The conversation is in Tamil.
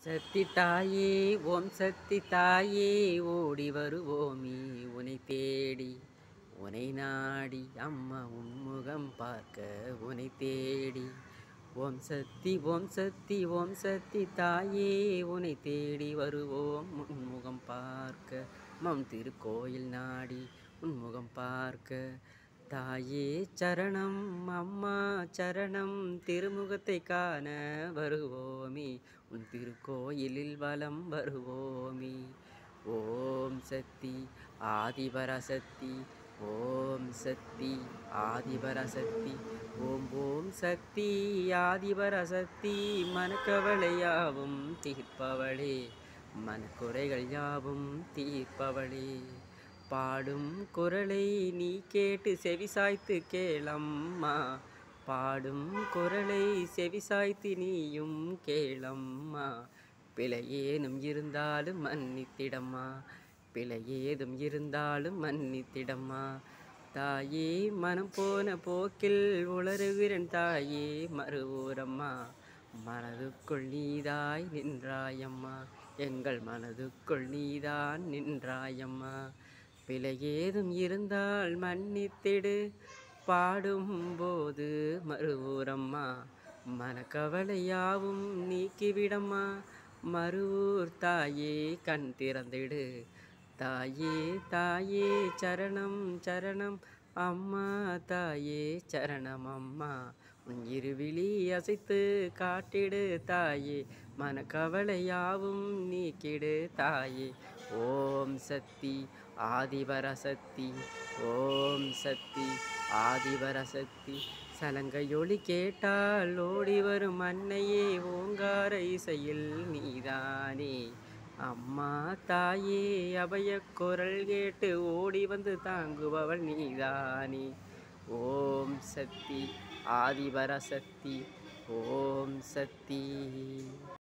சக்தி தாயே ஓம் சக்தி தாயே ஓடி வருவோமே உனை தேடி உனை நாடி அம்மா உன்முகம் பார்க்க உனை தேடி ஓம் சக்தி ஓம் சக்தி ஓம் சக்தி தாயே உனை தேடி வருவோம் உன்முகம் பார்க்க மம் திருக்கோயில் நாடி உன்முகம் பார்க்க தாயே சரணம் அம்மா சரணம் திருமுகத்தை காண வருவோமே உன் திருக்கோயிலில் வலம் வருவோமே ஓம் சக்தி ஆதிபராசக்தி ஓம் சக்தி ஆதிபராசக்தி ஓம் ஓம் சக்தி ஆதிபராசக்தி மனக்கவலையாவும் தீர்ப்பவளே மனக்குறைகள் யாவும் தீர்ப்பவளே பாடும் குரலை நீ கேட்டு செவிசாய்த்து கேளம்மா பாடும் குரலை செவிசாய்த்து நீயும் கேளம்மா பிழை ஏனும் இருந்தாலும் மன்னித்திடம்மா பிழை ஏதும் இருந்தாலும் மன்னித்திடம்மா தாயே மனம் போன போக்கில் உளறுகிறன் தாயே மறுவூரம்மா மனதுக்குள் நீதாய் நின்றாயம்மா எங்கள் மனதுக்குள் நீதான் நின்றாயம்மா பிழை ஏதும் இருந்தால் மன்னித்திடு பாடும்போது மறுவூரம்மா மனக்கவலையாவும் நீக்கிவிடம்மா மறுவூர் தாயே கண் திறந்திடு தாயே தாயே சரணம் சரணம் அம்மா தாயே சரணம் அம்மா உன் இருவிழி அசைத்து காட்டிடு தாயே மனக்கவலையாவும் நீக்கிடு தாயே ஓம் சக்தி ஆதிபரசக்தி ஓம் சக்தி ஆதிபரசக்தி சலங்கையொளி கேட்டால் ஓடி வரும் அன்னையே ஓங்கார இசையில் நீதானே அம்மா தாயே அபய குரல் கேட்டு ஓடி வந்து தாங்குபவள் நீதானே ஓம் சக்தி ஆதிபரசக்தி ஓம் சக்தி